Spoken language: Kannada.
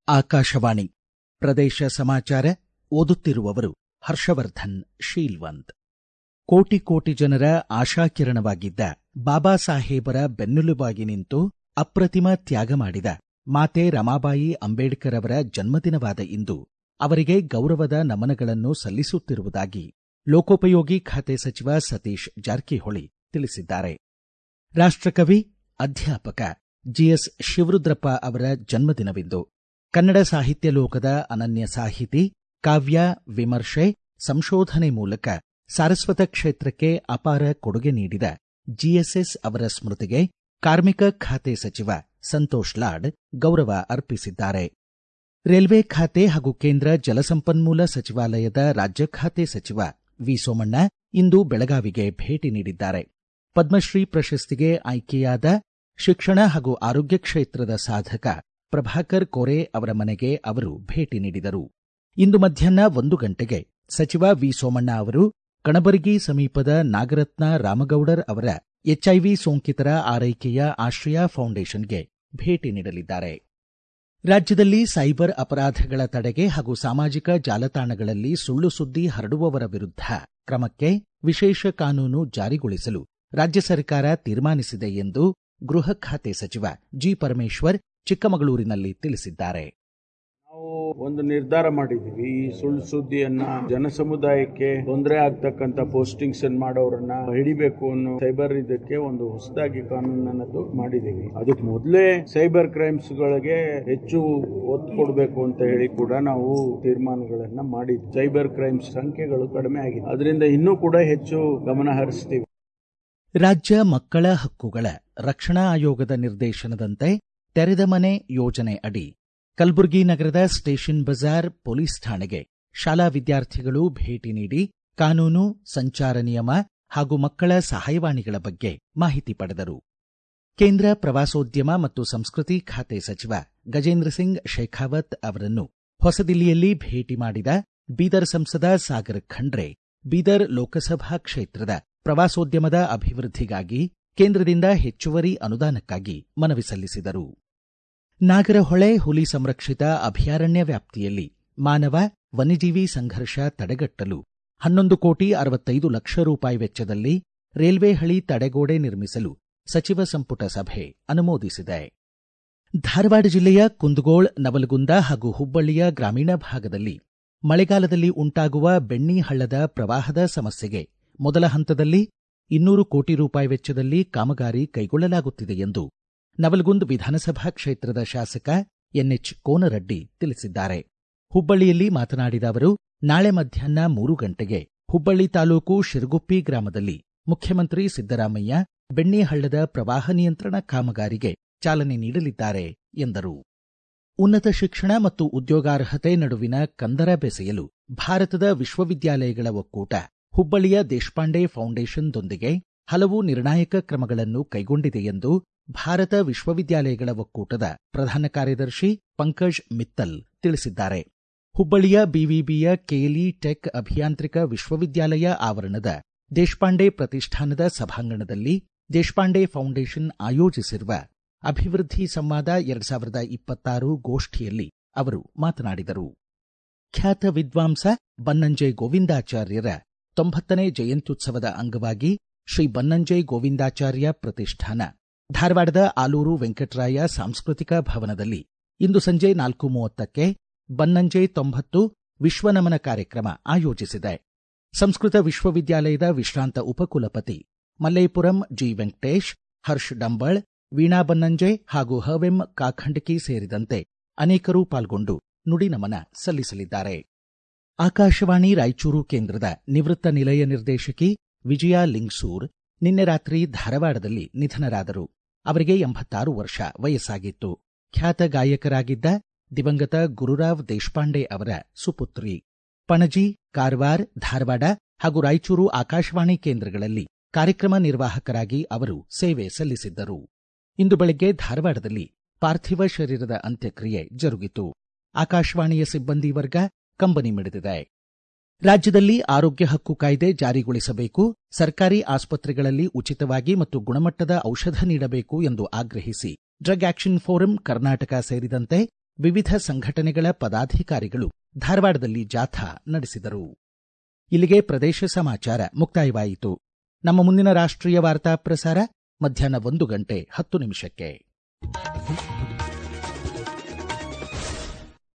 ಆಕಾಶವಾಣಿ ಪ್ರದೇಶ ಸಮಾಚಾರ ಓದುತ್ತಿರುವವರು ಹರ್ಷವರ್ಧನ್ ಶೀಲ್ವಂತ್ ಕೋಟಿ ಕೋಟಿ ಜನರ ಆಶಾಕಿರಣವಾಗಿದ್ದ ಬಾಬಾ ಸಾಹೇಬರ ಬೆನ್ನೆಲುಬಾಗಿ ನಿಂತು ಅಪ್ರತಿಮ ತ್ಯಾಗ ಮಾಡಿದ ಮಾತೆ ರಮಾಬಾಯಿ ಅಂಬೇಡ್ಕರ್ ಅವರ ಜನ್ಮದಿನವಾದ ಇಂದು ಅವರಿಗೆ ಗೌರವದ ನಮನಗಳನ್ನು ಸಲ್ಲಿಸುತ್ತಿರುವುದಾಗಿ ಲೋಕೋಪಯೋಗಿ ಖಾತೆ ಸಚಿವ ಸತೀಶ್ ಜಾರಕಿಹೊಳಿ ತಿಳಿಸಿದ್ದಾರೆ ರಾಷ್ಟಕವಿ ಅಧ್ಯಾಪಕ ಜಿಎಸ್ ಶಿವರುದ್ರಪ್ಪ ಅವರ ಜನ್ಮದಿನವಿಂದು ಕನ್ನಡ ಸಾಹಿತ್ಯ ಲೋಕದ ಅನನ್ಯ ಸಾಹಿತಿ ಕಾವ್ಯ ವಿಮರ್ಶೆ ಸಂಶೋಧನೆ ಮೂಲಕ ಸಾರಸ್ವತ ಕ್ಷೇತ್ರಕ್ಕೆ ಅಪಾರ ಕೊಡುಗೆ ನೀಡಿದ ಜಿಎಸ್ಎಸ್ ಅವರ ಸ್ಮೃತಿಗೆ ಕಾರ್ಮಿಕ ಖಾತೆ ಸಚಿವ ಸಂತೋಷ್ ಲಾಡ್ ಗೌರವ ಅರ್ಪಿಸಿದ್ದಾರೆ ರೈಲ್ವೆ ಖಾತೆ ಹಾಗೂ ಕೇಂದ್ರ ಜಲಸಂಪನ್ಮೂಲ ಸಚಿವಾಲಯದ ರಾಜ್ಯ ಖಾತೆ ಸಚಿವ ವಿ ಸೋಮಣ್ಣ ಇಂದು ಬೆಳಗಾವಿಗೆ ಭೇಟಿ ನೀಡಿದ್ದಾರೆ ಪದ್ಮಶ್ರೀ ಪ್ರಶಸ್ತಿಗೆ ಆಯ್ಕೆಯಾದ ಶಿಕ್ಷಣ ಹಾಗೂ ಆರೋಗ್ಯ ಕ್ಷೇತ್ರದ ಸಾಧಕ ಪ್ರಭಾಕರ್ ಕೋರೆ ಅವರ ಮನೆಗೆ ಅವರು ಭೇಟಿ ನೀಡಿದರು ಇಂದು ಮಧ್ಯಾಹ್ನ ಒಂದು ಗಂಟೆಗೆ ಸಚಿವ ವಿ ಸೋಮಣ್ಣ ಅವರು ಕಣಬರಗಿ ಸಮೀಪದ ನಾಗರತ್ನ ರಾಮಗೌಡರ್ ಅವರ ಎಚ್ಐವಿ ಸೋಂಕಿತರ ಆರೈಕೆಯ ಆಶ್ರಯ ಫೌಂಡೇಶನ್ಗೆ ಭೇಟಿ ನೀಡಲಿದ್ದಾರೆ ರಾಜ್ಯದಲ್ಲಿ ಸೈಬರ್ ಅಪರಾಧಗಳ ತಡೆಗೆ ಹಾಗೂ ಸಾಮಾಜಿಕ ಜಾಲತಾಣಗಳಲ್ಲಿ ಸುಳ್ಳು ಸುದ್ದಿ ಹರಡುವವರ ವಿರುದ್ಧ ಕ್ರಮಕ್ಕೆ ವಿಶೇಷ ಕಾನೂನು ಜಾರಿಗೊಳಿಸಲು ರಾಜ್ಯ ಸರ್ಕಾರ ತೀರ್ಮಾನಿಸಿದೆ ಎಂದು ಗೃಹ ಖಾತೆ ಸಚಿವ ಜಿ ಪರಮೇಶ್ವರ್ ಚಿಕ್ಕಮಗಳೂರಿನಲ್ಲಿ ತಿಳಿಸಿದ್ದಾರೆ ನಾವು ಒಂದು ನಿರ್ಧಾರ ಮಾಡಿದೀವಿ ಈ ಸುಳ್ಳು ಸುದ್ದಿಯನ್ನ ಜನಸಮುದಾಯಕ್ಕೆ ತೊಂದರೆ ಆಗ್ತಕ್ಕಂತ ಪೋಸ್ಟಿಂಗ್ಸ್ ಮಾಡೋರನ್ನ ಹಿಡಿಬೇಕು ಅನ್ನೋ ಸೈಬರ್ ಇದಕ್ಕೆ ಒಂದು ಹೊಸದಾಗಿ ಕಾನೂನನ್ನು ಮಾಡಿದೀವಿ ಅದಕ್ಕೆ ಮೊದಲೇ ಸೈಬರ್ ಕ್ರೈಮ್ಸ್ ಗಳಿಗೆ ಹೆಚ್ಚು ಒತ್ತು ಕೊಡಬೇಕು ಅಂತ ಹೇಳಿ ಕೂಡ ನಾವು ತೀರ್ಮಾನಗಳನ್ನ ಮಾಡಿದ್ವಿ ಸೈಬರ್ ಕ್ರೈಮ್ಸ್ ಸಂಖ್ಯೆಗಳು ಕಡಿಮೆ ಆಗಿದೆ ಅದರಿಂದ ಇನ್ನೂ ಕೂಡ ಹೆಚ್ಚು ಗಮನ ಹರಿಸ್ತೀವಿ ರಾಜ್ಯ ಮಕ್ಕಳ ಹಕ್ಕುಗಳ ರಕ್ಷಣಾ ಆಯೋಗದ ನಿರ್ದೇಶನದಂತೆ ತೆರೆದ ಮನೆ ಯೋಜನೆ ಅಡಿ ಕಲಬುರಗಿ ನಗರದ ಸ್ಟೇಷನ್ ಬಜಾರ್ ಪೊಲೀಸ್ ಠಾಣೆಗೆ ಶಾಲಾ ವಿದ್ಯಾರ್ಥಿಗಳು ಭೇಟಿ ನೀಡಿ ಕಾನೂನು ಸಂಚಾರ ನಿಯಮ ಹಾಗೂ ಮಕ್ಕಳ ಸಹಾಯವಾಣಿಗಳ ಬಗ್ಗೆ ಮಾಹಿತಿ ಪಡೆದರು ಕೇಂದ್ರ ಪ್ರವಾಸೋದ್ಯಮ ಮತ್ತು ಸಂಸ್ಕೃತಿ ಖಾತೆ ಸಚಿವ ಗಜೇಂದ್ರ ಸಿಂಗ್ ಶೇಖಾವತ್ ಅವರನ್ನು ಹೊಸದಿಲ್ಲಿಯಲ್ಲಿ ಭೇಟಿ ಮಾಡಿದ ಬೀದರ್ ಸಂಸದ ಸಾಗರ್ ಖಂಡ್ರೆ ಬೀದರ್ ಲೋಕಸಭಾ ಕ್ಷೇತ್ರದ ಪ್ರವಾಸೋದ್ಯಮದ ಅಭಿವೃದ್ಧಿಗಾಗಿ ಕೇಂದ್ರದಿಂದ ಹೆಚ್ಚುವರಿ ಅನುದಾನಕ್ಕಾಗಿ ಮನವಿ ಸಲ್ಲಿಸಿದರು ನಾಗರಹೊಳೆ ಹುಲಿ ಸಂರಕ್ಷಿತ ಅಭಯಾರಣ್ಯ ವ್ಯಾಪ್ತಿಯಲ್ಲಿ ಮಾನವ ವನ್ಯಜೀವಿ ಸಂಘರ್ಷ ತಡೆಗಟ್ಟಲು ಹನ್ನೊಂದು ಕೋಟಿ ಅರವತ್ತೈದು ಲಕ್ಷ ರೂಪಾಯಿ ವೆಚ್ಚದಲ್ಲಿ ರೈಲ್ವೆ ಹಳಿ ತಡೆಗೋಡೆ ನಿರ್ಮಿಸಲು ಸಚಿವ ಸಂಪುಟ ಸಭೆ ಅನುಮೋದಿಸಿದೆ ಧಾರವಾಡ ಜಿಲ್ಲೆಯ ಕುಂದಗೋಳ ನವಲಗುಂದ ಹಾಗೂ ಹುಬ್ಬಳ್ಳಿಯ ಗ್ರಾಮೀಣ ಭಾಗದಲ್ಲಿ ಮಳೆಗಾಲದಲ್ಲಿ ಉಂಟಾಗುವ ಬೆಣ್ಣಿ ಹಳ್ಳದ ಪ್ರವಾಹದ ಸಮಸ್ಯೆಗೆ ಮೊದಲ ಹಂತದಲ್ಲಿ ಇನ್ನೂರು ಕೋಟಿ ರೂಪಾಯಿ ವೆಚ್ಚದಲ್ಲಿ ಕಾಮಗಾರಿ ಕೈಗೊಳ್ಳಲಾಗುತ್ತಿದೆ ಎಂದು ನವಲಗುಂದ್ ವಿಧಾನಸಭಾ ಕ್ಷೇತ್ರದ ಶಾಸಕ ಎನ್ಎಚ್ ಕೋನರಡ್ಡಿ ತಿಳಿಸಿದ್ದಾರೆ ಹುಬ್ಬಳ್ಳಿಯಲ್ಲಿ ಮಾತನಾಡಿದ ಅವರು ನಾಳೆ ಮಧ್ಯಾಹ್ನ ಮೂರು ಗಂಟೆಗೆ ಹುಬ್ಬಳ್ಳಿ ತಾಲೂಕು ಶಿರಗುಪ್ಪಿ ಗ್ರಾಮದಲ್ಲಿ ಮುಖ್ಯಮಂತ್ರಿ ಸಿದ್ದರಾಮಯ್ಯ ಬೆಣ್ಣಿ ಹಳ್ಳದ ಪ್ರವಾಹ ನಿಯಂತ್ರಣ ಕಾಮಗಾರಿಗೆ ಚಾಲನೆ ನೀಡಲಿದ್ದಾರೆ ಎಂದರು ಉನ್ನತ ಶಿಕ್ಷಣ ಮತ್ತು ಉದ್ಯೋಗಾರ್ಹತೆ ನಡುವಿನ ಕಂದರ ಬೆಸೆಯಲು ಭಾರತದ ವಿಶ್ವವಿದ್ಯಾಲಯಗಳ ಒಕ್ಕೂಟ ಹುಬ್ಬಳ್ಳಿಯ ದೇಶಪಾಂಡೆ ಫೌಂಡೇಶನ್ದೊಂದಿಗೆ ಹಲವು ನಿರ್ಣಾಯಕ ಕ್ರಮಗಳನ್ನು ಕೈಗೊಂಡಿದೆ ಎಂದು ಭಾರತ ವಿಶ್ವವಿದ್ಯಾಲಯಗಳ ಒಕ್ಕೂಟದ ಪ್ರಧಾನ ಕಾರ್ಯದರ್ಶಿ ಪಂಕಜ್ ಮಿತ್ತಲ್ ತಿಳಿಸಿದ್ದಾರೆ ಹುಬ್ಬಳ್ಳಿಯ ಬಿವಿಬಿಯ ಕೆಎಲ್ಇ ಟೆಕ್ ಅಭಿಯಾಂತ್ರಿಕ ವಿಶ್ವವಿದ್ಯಾಲಯ ಆವರಣದ ದೇಶಪಾಂಡೆ ಪ್ರತಿಷ್ಠಾನದ ಸಭಾಂಗಣದಲ್ಲಿ ದೇಶಪಾಂಡೆ ಫೌಂಡೇಶನ್ ಆಯೋಜಿಸಿರುವ ಅಭಿವೃದ್ಧಿ ಸಂವಾದ ಎರಡ್ ಸಾವಿರದ ಇಪ್ಪತ್ತಾರು ಗೋಷ್ಠಿಯಲ್ಲಿ ಅವರು ಮಾತನಾಡಿದರು ಖ್ಯಾತ ವಿದ್ವಾಂಸ ಬನ್ನಂಜೆ ಗೋವಿಂದಾಚಾರ್ಯರ ತೊಂಬತ್ತನೇ ಜಯಂತ್ಯುತ್ಸವದ ಅಂಗವಾಗಿ ಶ್ರೀ ಬನ್ನಂಜೆ ಗೋವಿಂದಾಚಾರ್ಯ ಪ್ರತಿಷ್ಠಾನ ಧಾರವಾಡದ ಆಲೂರು ವೆಂಕಟರಾಯ ಸಾಂಸ್ಕೃತಿಕ ಭವನದಲ್ಲಿ ಇಂದು ಸಂಜೆ ನಾಲ್ಕು ಮೂವತ್ತಕ್ಕೆ ಬನ್ನಂಜೆ ತೊಂಬತ್ತು ವಿಶ್ವನಮನ ಕಾರ್ಯಕ್ರಮ ಆಯೋಜಿಸಿದೆ ಸಂಸ್ಕೃತ ವಿಶ್ವವಿದ್ಯಾಲಯದ ವಿಶ್ರಾಂತ ಉಪಕುಲಪತಿ ಮಲ್ಲೇಪುರಂ ಜಿ ವೆಂಕಟೇಶ್ ಹರ್ಷ್ ಡಂಬಳ್ ವೀಣಾ ಬನ್ನಂಜೆ ಹಾಗೂ ಹವೆಂ ಕಾಖಂಡಕಿ ಸೇರಿದಂತೆ ಅನೇಕರು ಪಾಲ್ಗೊಂಡು ನುಡಿನಮನ ಸಲ್ಲಿಸಲಿದ್ದಾರೆ ಆಕಾಶವಾಣಿ ರಾಯಚೂರು ಕೇಂದ್ರದ ನಿವೃತ್ತ ನಿಲಯ ನಿರ್ದೇಶಕಿ ವಿಜಯಾ ಲಿಂಗ್ಸೂರ್ ನಿನ್ನೆ ರಾತ್ರಿ ಧಾರವಾಡದಲ್ಲಿ ನಿಧನರಾದರು ಅವರಿಗೆ ಎಂಬತ್ತಾರು ವರ್ಷ ವಯಸ್ಸಾಗಿತ್ತು ಖ್ಯಾತ ಗಾಯಕರಾಗಿದ್ದ ದಿವಂಗತ ಗುರುರಾವ್ ದೇಶಪಾಂಡೆ ಅವರ ಸುಪುತ್ರಿ ಪಣಜಿ ಕಾರವಾರ ಧಾರವಾಡ ಹಾಗೂ ರಾಯಚೂರು ಆಕಾಶವಾಣಿ ಕೇಂದ್ರಗಳಲ್ಲಿ ಕಾರ್ಯಕ್ರಮ ನಿರ್ವಾಹಕರಾಗಿ ಅವರು ಸೇವೆ ಸಲ್ಲಿಸಿದ್ದರು ಇಂದು ಬೆಳಗ್ಗೆ ಧಾರವಾಡದಲ್ಲಿ ಪಾರ್ಥಿವ ಶರೀರದ ಅಂತ್ಯಕ್ರಿಯೆ ಜರುಗಿತು ಆಕಾಶವಾಣಿಯ ಸಿಬ್ಬಂದಿ ವರ್ಗ ಕಂಬನಿ ಮಿಡಿದಿದೆ ರಾಜ್ಯದಲ್ಲಿ ಆರೋಗ್ಯ ಹಕ್ಕು ಕಾಯ್ದೆ ಜಾರಿಗೊಳಿಸಬೇಕು ಸರ್ಕಾರಿ ಆಸ್ಪತ್ರೆಗಳಲ್ಲಿ ಉಚಿತವಾಗಿ ಮತ್ತು ಗುಣಮಟ್ಟದ ಔಷಧ ನೀಡಬೇಕು ಎಂದು ಆಗ್ರಹಿಸಿ ಡ್ರಗ್ ಆಕ್ಷನ್ ಫೋರಂ ಕರ್ನಾಟಕ ಸೇರಿದಂತೆ ವಿವಿಧ ಸಂಘಟನೆಗಳ ಪದಾಧಿಕಾರಿಗಳು ಧಾರವಾಡದಲ್ಲಿ ಜಾಥಾ ನಡೆಸಿದರು ಇಲ್ಲಿಗೆ ಪ್ರದೇಶ ಸಮಾಚಾರ ಮುಕ್ತಾಯವಾಯಿತು ನಮ್ಮ ಮುಂದಿನ ರಾಷ್ಟ್ರೀಯ ವಾರ್ತಾ ಪ್ರಸಾರ ಮಧ್ಯಾಹ್ನ ಒಂದು ಗಂಟೆ ಹತ್ತು ನಿಮಿಷಕ್ಕೆ